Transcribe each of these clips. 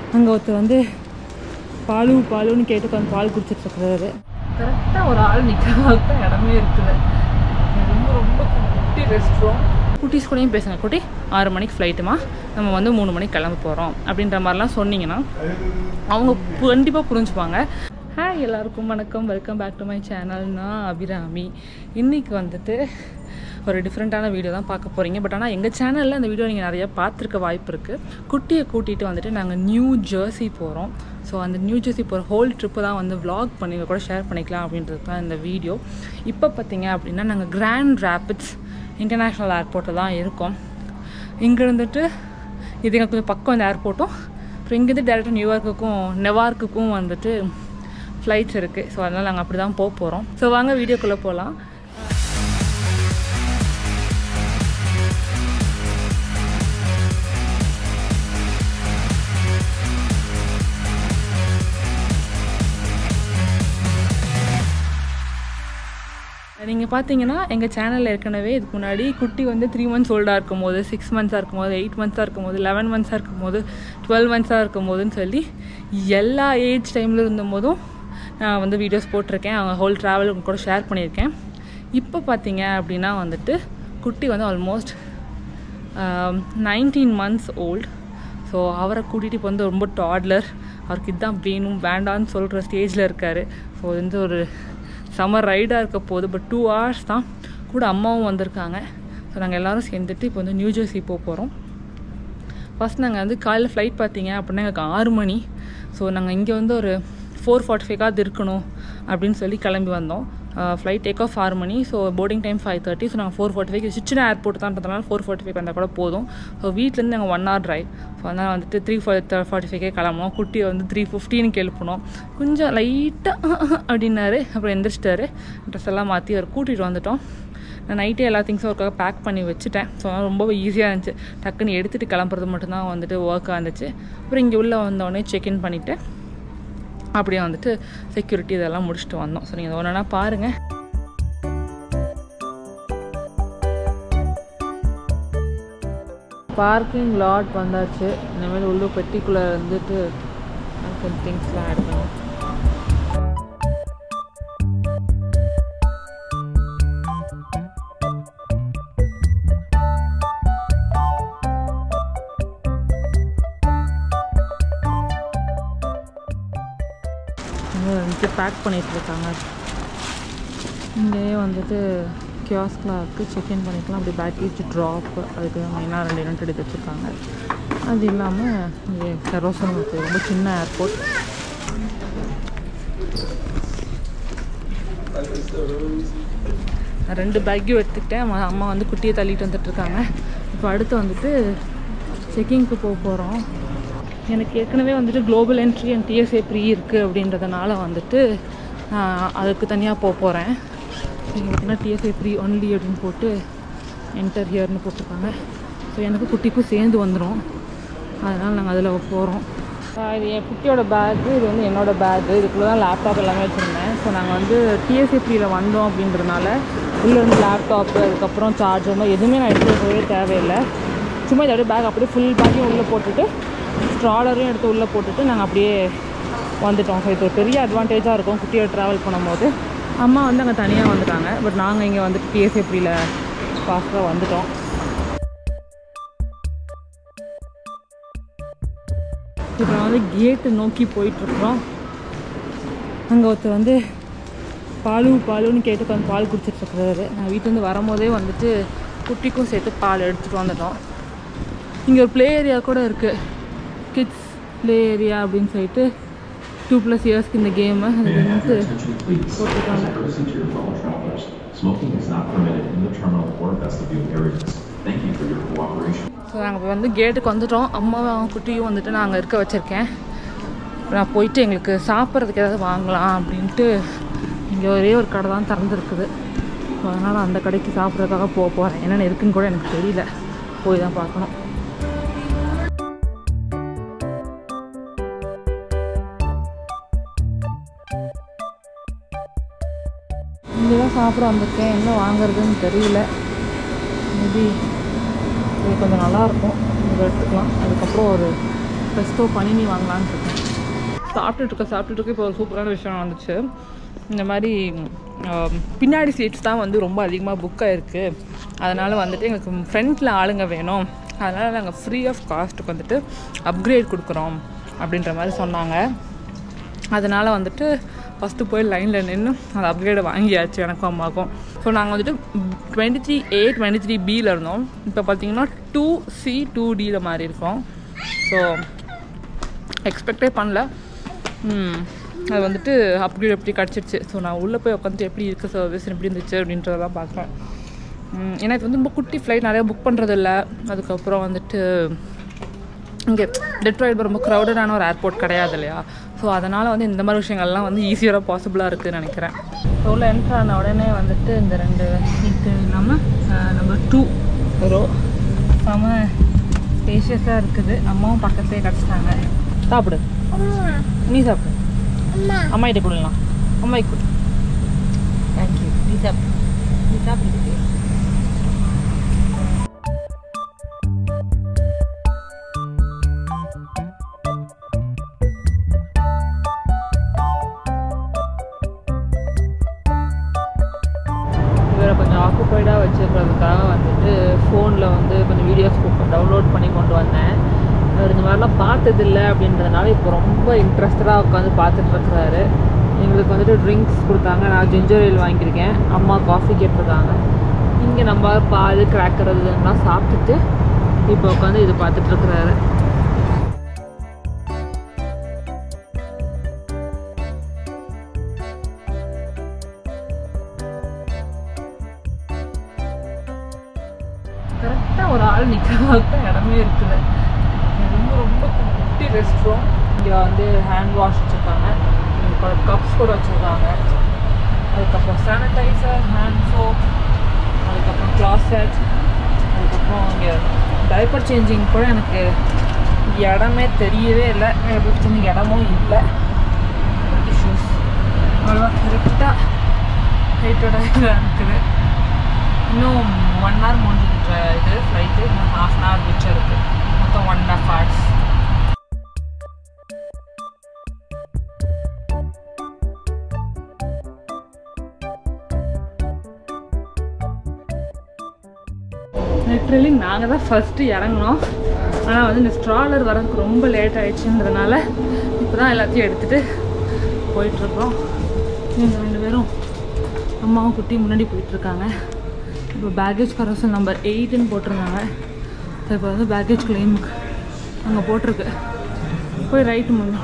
அங்கே ஒருத்தர் வந்து பாலு பாலுன்னு கேட்டு உட்காந்து பால் குடிச்சிட்ருக்குறாரு கரெக்டாக ஒரு ஆள் நிற்கிறதுக்கு தான் இடமே இருக்குது ரொம்ப ரொம்ப குட்டி ரெஸ்ட் ரூம் குட்டீஸ் கூடயும் பேசுங்க குட்டி ஆறு மணிக்கு ஃப்ளைட்டுமா நம்ம வந்து மூணு மணிக்கு கிளம்ப போகிறோம் அப்படின்ற மாதிரிலாம் சொன்னீங்கன்னா அவங்க கண்டிப்பாக புரிஞ்சுப்பாங்க ஹாய் எல்லாருக்கும் வணக்கம் welcome back to my channel நான் அபிராமி இன்றைக்கி வந்துட்டு ஒரு டிஃப்ரெண்ட்டான வீடியோ தான் பார்க்க போகிறீங்க பட் ஆனால் எங்கள் சேனலில் அந்த வீடியோ நீங்கள் நிறையா பார்த்துருக்க வாய்ப்பு இருக்குது குட்டியை கூட்டிகிட்டு வந்துட்டு நாங்கள் நியூ ஜெர்சி போகிறோம் ஸோ அந்த நியூ ஜெர்சி போகிற ஹோல் ட்ரிப்பு தான் வந்து vlog பண்ணி உங்க கூட ஷேர் பண்ணிக்கலாம் அப்படின்றது தான் இந்த வீடியோ இப்போ பார்த்தீங்க அப்படின்னா நாங்கள் கிராண்ட் ரேபிட்ஸ் இன்டர்நேஷ்னல் ஏர்போர்ட்டில் தான் இருக்கோம் இங்கே இருந்துட்டு இது எங்களுக்கு கொஞ்சம் பக்கம் இந்த ஏர்போர்ட்டும் அப்புறம் இங்கேருந்து டேரெக்டாக நியூயார்க்குக்கும் நெவார்க்குக்கும் வந்துட்டு ஃப்ளைட்ஸ் இருக்குது ஸோ அதனால் நாங்கள் அப்படி தான் போக போகிறோம் ஸோ வாங்க வீடியோக்குள்ளே போகலாம் நீங்கள் பார்த்தீங்கன்னா எங்கள் சேனலில் ஏற்கனவே இதுக்கு முன்னாடி குட்டி வந்து த்ரீ மந்த்ஸ் ஓல்டாக இருக்கும் போது சிக்ஸ் மந்த்ஸாக இருக்கும் போது எயிட் மந்த்ஸாக இருக்கும் போது லெவன் மந்த்ஸாக இருக்கும் போது டுவெல் மந்த்ஸாக இருக்கும் போதுன்னு சொல்லி எல்லா ஏஜ் டைமில் இருந்தபோதும் நான் வந்து வீடியோஸ் போட்டிருக்கேன் அவங்க ஹோல் ட்ராவல் உங்க கூட ஷேர் பண்ணியிருக்கேன் இப்போ பார்த்தீங்க அப்படின்னா வந்துட்டு குட்டி வந்து almost nineteen months old so அவரை கூட்டிகிட்டு இப்போ வந்து ரொம்ப டாட்லர் அவருக்கு இதுதான் வேணும் வேண்டான்னு சொல்கிற ஸ்டேஜில் இருக்கார் ஸோ வந்து ஒரு சம்மர் ரைடாக இருக்க போகுது பட் டூ ஹவர்ஸ் தான் கூட அம்மாவும் வந்திருக்காங்க ஸோ நாங்கள் எல்லோரும் சேர்ந்துட்டு இப்போ வந்து நியூ ஜெர்சி போக போகிறோம் ஃபஸ்ட் நாங்கள் வந்து காலையில் ஃப்ளைட் பார்த்தீங்க அப்படின்னா எங்களுக்கு ஆறு மணி ஸோ நாங்கள் இங்கே வந்து ஒரு ஃபோர் ஃபார்ட்டி ஃபைவ்காவது இருக்கணும் அப்படின்னு சொல்லி கிளம்பி வந்தோம் ஃப்ளைட் டேக் ஆஃப் ஆறு மணி so boarding time five thirty so நாங்கள் ஃபோர் ஃபார்ட்டி ஃபைவ் சின்ன ஏர்போர்ட் தான்றதுனால ஃபோர் ஃபார்ட்டி ஃபைவ் வந்தால் கூட போதும் ஸோ வீட்டிலேருந்து நாங்கள் ஒன் ஹவர் ட்ரைவ் ஸோ அதனால் வந்துட்டு த்ரீ ஃபோர் ஃபார்ட்டி ஃபைவ்க்கே கிளம்புனோம் குட்டியை வந்து த்ரீ ஃபிஃப்டீனுக்கு எழுப்பணும் கொஞ்சம் லைட்டாக அப்படின்னாரு அப்புறம் எந்திரிச்சிட்டாரு ட்ரெஸ் எல்லாம் மாற்றி அவர் கூட்டிகிட்டு வந்துட்டோம் நான் நைட்டே எல்லா திங்ஸும் ஒர்க்காக பேக் பண்ணி வச்சுட்டேன் ஸோ அதனால் ரொம்ப ஈஸியாக இருந்துச்சு டக்குன்னு எடுத்துகிட்டு கிளம்புறது மட்டும்தான் வந்துட்டு ஒர்க்காக இருந்துச்சு அப்புறம் இங்கே உள்ளே வந்தோடனே செக்இன் பண்ணிவிட்டு அப்படியே வந்துட்டு செக்யூரிட்டி இதெல்லாம் முடிச்சுட்டு வந்தோம் ஸோ நீங்கள் ஒன்றா பாருங்கள் பார்க்கிங் லாட் வந்தாச்சு இனிமேல் உள்ள பெட்டிக்குள்ளே வந்துட்டு கொஞ்சம் திங்ஸ்லாம் ஆட் பண்ணுவோம் இங்கே வந்துட்டு பேக் பண்ணிட்டு இருக்காங்க இங்கேயே வந்துட்டு கியாஸ்கில் இருக்குது செக்இன் பண்ணிக்கலாம் அப்படி பேக்கேஜ் ட்ராப் அதுக்கு தான் மெயினாக ரெண்டு யூனிட் எடுத்து வச்சுருக்காங்க அது இல்லாமல் இங்கே கரோசன் இருக்குது ரொம்ப சின்ன ஏர்போர்ட் ரெண்டு பேக்கையும் எடுத்துக்கிட்டேன் அம்மா- அம்மா வந்து குட்டியை தள்ளிட்டு வந்துட்டுருக்காங்க இப்போ அடுத்து வந்துட்டு செக்கிங்க்கு போக போகிறோம் எனக்கு ஏற்கனவே வந்துட்டு global entry and TSA pre இருக்குது அப்படின்றதுனால வந்துட்டு நான் அதுக்கு தனியாக போக போகிறேன் பார்த்தீங்கன்னா டிஎஸ்ஏ ப்ரீ ஒன்லி அப்படின்னு போட்டு என்டர் ஹியர்னு போட்டிருக்காங்க ஸோ எனக்கு குட்டிக்கும் சேர்ந்து வந்துடும் அதனால் நாங்கள் அதில் போகிறோம் இது என் குட்டியோட பேக்கு இது வந்து என்னோட பேக்கு இதுக்குள்ளே தான் லேப்டாப் எல்லாமே வச்சுருந்தேன் ஸோ நாங்கள் வந்து டிஎஸ்சி ப்ரீயில் வந்தோம் அப்படின்றதுனால உள்ளே இருந்து லேப்டாப்பு அதுக்கப்புறம் சார்ஜர் எதுவுமே நான் எடுத்துகிட்டு போகவே தேவையில்லை சும்மா இதோட பேக் அப்படியே ஃபுல் பேக்கையும் உள்ளே போட்டுட்டு ஸ்ட்ராலரையும் எடுத்து உள்ளே போட்டுட்டு நாங்கள் அப்படியே வந்துட்டோம் ஸோ இது ஒரு பெரிய அட்வான்டேஜாக இருக்கும் குட்டியோட ட்ராவல் பண்ணும்போது அம்மா வந்து அங்கே தனியாக வந்துட்டாங்க பட் நாங்கள் இங்கே வந்துட்டு டிஎஸ்சி ப்ரீயில் ஃபாஸ்ட்டாக வந்துட்டோம் இப்போ நான் வந்து கேட்டு நோக்கி போயிட்டுருக்குறோம் அங்கே ஒருத்தர் வந்து பாலு பாலுன்னு கேட்டு உட்காந்து பால் குடிச்சிட்ருக்குறாரு நான் வீட்டிலேருந்து வரும்போதே வந்துட்டு குட்டிக்கும் சேர்த்து பால் எடுத்துகிட்டு வந்துட்டோம் இங்கே ஒரு ப்ளே ஏரியா கூட இருக்குது கிட்ஸ் ப்ளே ஏரியா அப்படின்னு சொல்லிட்டு டூ ப்ளஸ் இயர்ஸ்க்கு இந்த கேமு அது வந்து Attention please. போட்டிருக்காங்க Courtesy to your fellow travelers, smoking is not permitted in the terminal or vestibule areas. Thank you for your cooperation. So நாங்கள் இப்போ வந்து கேட்டுக்கு வந்துட்டோம் அம்மாவும் குட்டியும் வந்துட்டு நாங்கள் இருக்க வச்சுருக்கேன் நான் போயிட்டு எங்களுக்கு சாப்பிட்றதுக்கு ஏதாவது வாங்கலாம் அப்படின்ட்டு இங்கே ஒரே ஒரு கடை தான் திறந்துருக்குது ஸோ அதனால் அந்த கடைக்கு சாப்பிட்றதுக்காக போக போகிறேன் என்னென்ன இருக்குன்னு கூட எனக்கு தெரியல போய் தான் பார்க்கணும் இங்கே தான் சாப்பிட வந்திருக்கேன் என்ன வாங்குறதுன்னு தெரியல மேபி இது கொஞ்சம் நல்லாயிருக்கும் இதை எடுத்துக்கலாம் அதுக்கப்புறம் ஒரு பெஸ்டோ பனினி வாங்கலான்னு இருக்கேன் சாப்பிட்டுட்டு இருக்க சாப்பிட்டுட்டு இருக்க இப்போ ஒரு சூப்பரான விஷயம் வந்துச்சு இந்த மாதிரி ஆம், பின்னாடி சீட்ஸ் தான் வந்து ரொம்ப அதிகமாக புக் ஆயிருக்கு அதனால் வந்துட்டு எங்களுக்கு ஃப்ரண்ட்டில் ஆளுங்க வேணும் அதனால் நாங்கள் ஃப்ரீ ஆஃப் காஸ்ட்டுக்கு வந்துட்டு அப்கிரேட் கொடுக்குறோம் அப்படின்ற மாதிரி சொன்னாங்க அதனால் வந்துட்டு ஃபஸ்ட்டு போய் லைனில் நின்று அந்த அப்கிரேடை வாங்கியாச்சு எனக்கும் அம்மாவுக்கும் ஸோ நாங்கள் வந்துட்டு twenty three A twenty three பியில் இருந்தோம் இப்போ பார்த்தீங்கன்னா டூ சி டூ டியில் மாதிரி இருக்கோம் ஸோ எக்ஸ்பெக்டே பண்ணல ம், அது வந்துட்டு அப்கிரேட் எப்படி கிடச்சிருச்சு ஸோ நான் உள்ளே போய் உட்காந்துட்டு எப்படி இருக்குது சர்வீஸ் எப்படி இருந்துச்சு அப்படின்றதெல்லாம் பார்க்குறேன் ம், ஏன்னா இது வந்து ரொம்ப குட்டி ஃப்ளைட் நிறையா புக் பண்ணுறது இல்லை அதுக்கப்புறம் வந்துட்டு இங்கே டெட்ராய்ட் ரொம்ப க்ரௌடடான ஒரு ஏர்போர்ட் கிடையாது இல்லையா ஸோ அதனால் வந்து இந்த மாதிரி விஷயங்கள்லாம் வந்து ஈஸியராக பாசிபிளாக இருக்குதுன்னு நினைக்கிறேன் ஸோ உள்ள என்ட்ரு ஆன உடனே வந்துட்டு இந்த ரெண்டு சீட்டு இல்லாமல் நம்பர் டூ ரோ செம ஸ்பேஷியஸாக இருக்குது அம்மாவும் பக்கத்துலேயே கிடச்சிட்டாங்க சாப்பிடு நீ சாப்பிடு அம்மா கிட்ட கொடுக்கலாம் அம்மா கொடு தேங்க்யூ நீ சாப்பிடு நீ சாப்பிடுது இவரை கொஞ்சம் ஆக்குப்பைடாக வச்சுருக்கிறதுக்காக வந்துட்டு ஃபோனில் வந்து கொஞ்சம் வீடியோஸ் டவுன்லோட் பண்ணி கொண்டு வந்தேன் அவர் இந்த மாதிரிலாம் பார்த்ததில்ல அப்படின்றதுனால இப்போ ரொம்ப இன்ட்ரெஸ்டடாக உட்காந்து பார்த்துட்டு இருக்கிறாரு எங்களுக்கு வந்துட்டு ட்ரிங்க்ஸ் கொடுத்தாங்க நான் ஜிஞ்சர் ale வாங்கியிருக்கேன் அம்மா காஃபி கேட்டிருக்காங்க இங்கே நம்ம பால் கிராக்கர் இதெல்லாம் சாப்பிட்டுட்டு இப்போ உட்காந்து இது பார்த்துட்டு இருக்கிறாரு கரெக்டாக ஒரு ஆள் நிற்கிற அளவுக்கு தான் இடமே இருக்குது இது ரொம்ப ரொம்ப குட்டி ரெஸ்ட் ரூம் இங்கே வந்து ஹேண்ட் வாஷ் வச்சுருக்காங்க இங்கே கப்ஸ் கூட வச்சுருக்காங்க அதுக்கப்புறம் சானிடைசர் ஹேண்ட் சோப் அதுக்கப்புறம் கிளாசெட் அதுக்கப்புறம் இங்கே டைப்பர் சேஞ்சிங் கூட எனக்கு இடமே தெரியவே இல்லை எப்படி சின்ன இடமும் இல்லை டிஷ்யூஸ் அவ்வளோதான் கரெக்டாக ஹைட்டடாக இருக்குது இன்னும் ஒன் ஹவர் முடிஞ்சிருக்கிற இது ஃப்ளைட்டு இன்னும் ஹாஃப் அன் ஹவர் மிச்சம் இருக்குது மொத்தம் one and half hours literally நாங்கள் தான் ஃபஸ்ட்டு இறங்கினோம் ஆனால் வந்து இந்த ஸ்ட்ராலர் வரதுக்கு ரொம்ப லேட் ஆயிடுச்சுன்றதுனால இப்போ தான் எல்லாத்தையும் எடுத்துகிட்டு போயிட்டுருக்கோம் இவங்க ரெண்டு பேரும் அம்மாவும் குட்டியும் முன்னாடி போயிட்டுருக்காங்க இப்போ பேக்கேஜ் கரசல் நம்பர் எயிட்டுன்னு போட்டிருந்தாங்க ஸோ இப்போ வந்து பேக்கேஜ் கிளைமுக்கு அங்கே போட்டிருக்கு போய் ரைட்டு முடியும்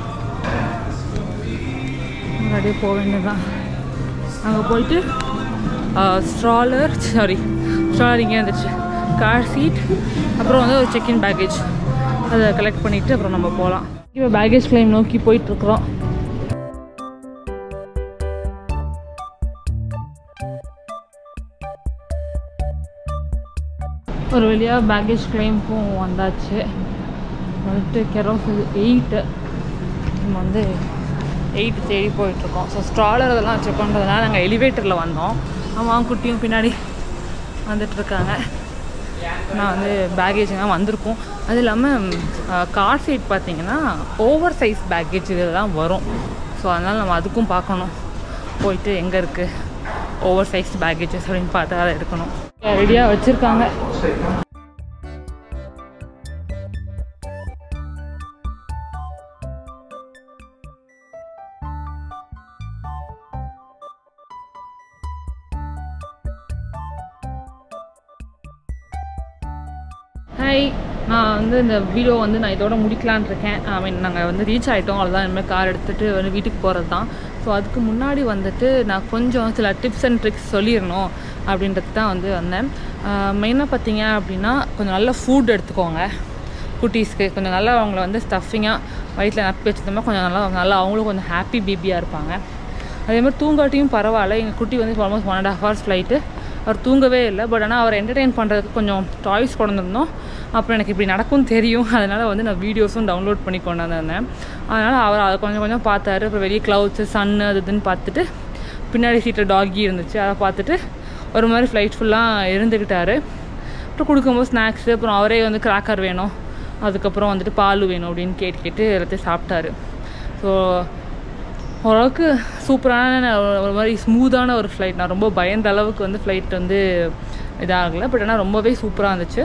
அப்படியே போக வேண்டியதுதான் அங்கே போயிட்டு ஸ்ட்ராலர் சாரி ஸ்ட்ராலர் இங்கே இருந்துச்சு கார் சீட் அப்புறம் வந்து ஒரு செக்இன் பேக்கேஜ் அதை கலெக்ட் பண்ணிவிட்டு அப்புறம் நம்ம போகலாம் இப்போ பேக்கேஜ் கிளைம் நோக்கி போயிட்டுருக்குறோம் ஒரு வழியாக பேக்கேஜ் கிளைமுக்கும் வந்தாச்சு வந்துட்டு கெரோஸ் எயிட்டு நம்ம வந்து எயிட் தேடி போயிட்டுருக்கோம் ஸோ ஸ்ட்ராலர் அதெல்லாம் செக் பண்ணுறதுனால நாங்கள் எலிவேட்டரில் வந்தோம் ஆமாம் குட்டியும் பின்னாடி வந்துட்டுருக்காங்க நான் வந்து பேக்கேஜ்லாம் வந்திருக்கோம் அது இல்லாமல் கார் சீட் பார்த்தீங்கன்னா ஓவர் சைஸ் பேக்கேஜ் இதில் தான் வரும் ஸோ அதனால் நம்ம அதுக்கும் பார்க்கணும் போயிட்டு எங்கே இருக்குது ஓவர் சைஸ் பேக்கேஜஸ் அப்படின்னு பார்த்து அதை எடுக்கணும் ரெடியாக வச்சுருக்காங்க ஹாய் நான் வந்து இந்த வீடியோ வந்து நான் இதோட முடிக்கலான்னு இருக்கேன் ஐ மீன் நாங்கள் வந்து ரீச் ஆகிட்டோம் அவ்வளோதான் இனிமேல் கார் எடுத்துகிட்டு வந்து வீட்டுக்கு போகிறது தான் ஸோ அதுக்கு முன்னாடி வந்துட்டு நான் கொஞ்சம் சில டிப்ஸ் அண்ட் ட்ரிக்ஸ் சொல்லிடணும் அப்படின்றது தான் வந்து வந்தேன் மெயினாக பார்த்தீங்க அப்படின்னா கொஞ்சம் நல்ல ஃபுட் எடுத்துக்கோங்க குட்டீஸ்க்கு கொஞ்சம் நல்லா அவங்கள வந்து ஸ்டஃபிங்காக வயிற்றில் நப்பி வச்சிருந்தோம்னா கொஞ்சம் நல்லா நல்லா அவங்களும் கொஞ்சம் ஹாப்பி பேபியாக இருப்பாங்க அதே மாதிரி தூங்காட்டியும் பரவாயில்ல எங்கள் குட்டி வந்து almost one and half hours flight அவர் தூங்கவே இல்லை பட் ஆனால் அவர் என்டர்டெயின் பண்ணுறதுக்கு கொஞ்சம் டாய்ஸ் கொண்டு வந்திருந்தோம் அப்புறம் எனக்கு இப்படி நடக்கும் தெரியும் அதனால் வந்து நான் வீடியோஸும் டவுன்லோட் பண்ணி கொண்டு வந்திருந்தேன் அதனால் அவர் அதை கொஞ்சம் கொஞ்சம் பார்த்தாரு அப்புறம் வெளியே க்ளவுட்ஸு சன்னு அது இதுன்னு பார்த்துட்டு பின்னாடி சீட்டில் டாகி இருந்துச்சு அதை பார்த்துட்டு ஒரு மாதிரி ஃப்ளைட் ஃபுல்லாக இருந்துக்கிட்டாரு அப்புறம் கொடுக்கும்போது ஸ்நாக்ஸு அப்புறம் அவரே வந்து கிராக்கர் வேணும் அதுக்கப்புறம் வந்துட்டு பால் வேணும் அப்படின்னு கேட்டு கேட்டு எல்லாத்தையும் சாப்பிட்டாரு ஸோ ஓரளவுக்கு சூப்பரான ஒரு- ஒரு மாதிரி ஸ்மூத்தான ஒரு ஃப்ளைட் நான் ரொம்ப பயந்த அளவுக்கு வந்து ஃப்ளைட் வந்து இதாகலை பட் ஆனால் ரொம்பவே சூப்பராக இருந்துச்சு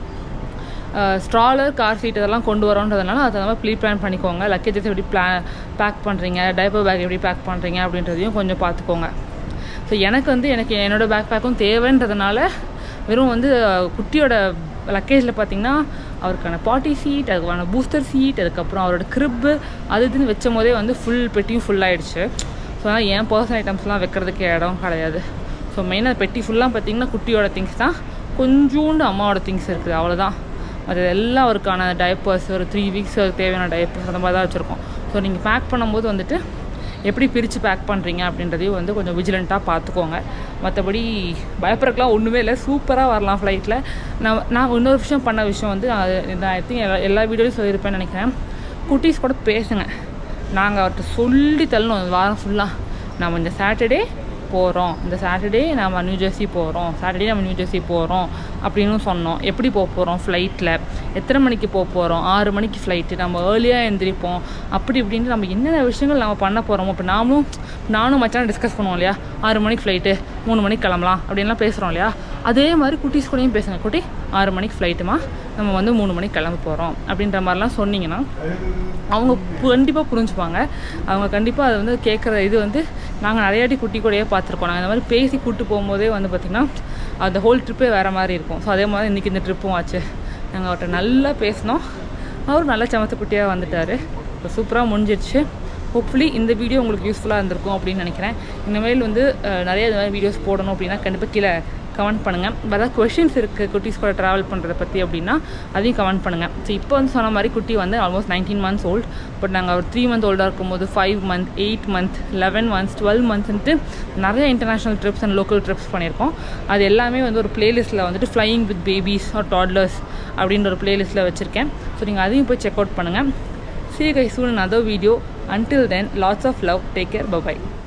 ஸ்ட்ராலர் கார் சீட் இதெல்லாம் கொண்டு வரோன்றதுனால அதை நம்ம ப்ளீ பிளான் பண்ணிக்கோங்க லக்கேஜஸ் எப்படி பிளான் பேக் பண்ணுறீங்க டைப்பர் பேக் எப்படி பேக் பண்ணுறீங்க அப்படின்றதையும் கொஞ்சம் பார்த்துக்கோங்க ஸோ எனக்கு வந்து எனக்கு என்னோடய பேக் பேக்கும் தேவைன்றதுனால வெறும் வந்து அஹ், குட்டியோட லக்கேஜில் பார்த்தீங்கன்னா அவருக்கான பாட்டி சீட் அதுக்கான பூஸ்டர் சீட் அதுக்கப்புறம் அவரோட க்ரிப்பு அது இதுன்னு வச்சும் போதே வந்து ஃபுல் பெட்டியும் ஃபுல் ஆயிடுச்சு ஸோ அதனால் என் பர்சனல் ஐட்டம்ஸ்லாம் வைக்கிறதுக்கு இடம் கிடையாது ஸோ மெயினாக பெட்டி ஃபுல்லாக பார்த்தீங்கன்னா குட்டியோட திங்ஸ் தான் கொஞ்சோண்டு அம்மாவோட திங்ஸ் இருக்குது அவ்வளோதான் அது எல்லாம் அவருக்கான டைப்பர்ஸ் ஒரு த்ரீ வீக்ஸ் தேவையான டைப்பர்ஸ் அந்த மாதிரி தான் வச்சுருக்கோம் ஸோ நீங்கள் பேக் பண்ணும்போது வந்துட்டு எப்படி பிரித்து பேக் பண்ணுறீங்க அப்படின்றதையும் வந்து கொஞ்சம் விஜிலண்ட்டாக பார்த்துக்கோங்க மற்றபடி பயப்படுறதுக்குலாம் ஒன்றுமே இல்லை சூப்பராக வரலாம் ஃப்ளைட்டில் நான் நான் இன்னொரு விஷயம் பண்ண விஷயம் வந்து நான் ஐ திங்க் எல்லா எல்லா வீடியோலையும் சொல்லியிருப்பேன்னு நினைக்கிறேன் குட்டீஸ் கூட பேசுங்க நாங்கள் அவர்கிட்ட சொல்லி தள்ளணும் இந்த வாரம் ஃபுல்லாக நம்ம இந்த சாட்டர்டே போகிறோம் இந்த சாட்டர்டே நம்ம நியூ ஜெர்சி போகிறோம் சாட்டர்டே நம்ம நியூ ஜெர்சி போகிறோம் அப்படின்னு சொன்னோம் எப்படி போக போகிறோம் ஃப்ளைட்டில் எத்தனை மணிக்கு போக போகிறோம் ஆறு மணிக்கு ஃப்ளைட்டு நம்ம ஏர்லியாக எழுந்திரிப்போம் அப்படி இப்படின்ட்டு நம்ம என்னென்ன விஷயங்கள் நம்ம பண்ண போகிறோமோ இப்போ நாமளும் நானும் மச்சான் டிஸ்கஸ் பண்ணுவோம் இல்லையா ஆறு மணிக்கு ஃப்ளைட்டு மூணு மணிக்கு கிளம்பலாம் அப்படின்லாம் பேசுகிறோம் இல்லையா அதே மாதிரி குட்டீஸ் கூடயும் பேசுங்க குட்டி ஆறு மணிக்கு ஃப்ளைட்டுமா நம்ம வந்து மூணு மணிக்கு கிளம்ப போகிறோம் அப்படின்ற மாதிரிலாம் சொன்னீங்கன்னா அவங்க கண்டிப்பாக புரிஞ்சுப்பாங்க அவங்க கண்டிப்பாக அதை வந்து கேட்குற இது வந்து நாங்கள் நிறையாட்டி குட்டி கூடயே பார்த்துருக்கோம் நாங்கள் இந்த மாதிரி பேசி கூட்டு போகும்போதே வந்து பார்த்திங்கன்னா அந்த ஹோல் ட்ரிப்பே வேறு மாதிரி இருக்கும் ஸோ அதே மாதிரி இன்றைக்கி இந்த ட்ரிப்பும் ஆச்சு நாங்கள் அவர்கிட்ட நல்லா பேசினோம் அவரும் நல்லா சமத்து குட்டியாக வந்துட்டார் இப்போ சூப்பராக முடிஞ்சிருச்சு ஹோப்ஃபுல்லி இந்த வீடியோ உங்களுக்கு யூஸ்ஃபுல்லாக இருந்திருக்கும் அப்படின்னு நினைக்கிறேன் இனிமேல் வந்து அஹ், நிறைய இந்த மாதிரி வீடியோஸ் போடணும் அப்படின்னா கண்டிப்பாக கீழே கமெண்ட் பண்ணுங்கள் வேறு கொஷின்ஸ் இருக்குது குட்டீஸ் கூட ட்ராவல் பண்ணுறதை பற்றி அப்படின்னா அதையும் கமெண்ட் பண்ணுங்கள் ஸோ இப்போ வந்து சொன்ன மாதிரி குட்டி வந்து almost nineteen months old but நாங்கள் ஒரு த்ரீ மந்த் ஓல்டாக இருக்கும்போது five month eight month eleven months twelve மந்த்ஸ்ன்ட்டு நிறைய international trips and local trips பண்ணியிருக்கோம் அது எல்லாமே வந்து ஒரு பிளேலிஸ்ட்டில் வந்துட்டு flying with babies or toddlers அப்படின்ற ஒரு பிளேலிஸ்ட்டில் வச்சுருக்கேன் ஸோ நீங்கள் அதையும் போய் செக் அவுட் பண்ணுங்கள் See you guys soon in another video. Until then, lots of love. Take care. Bye bye.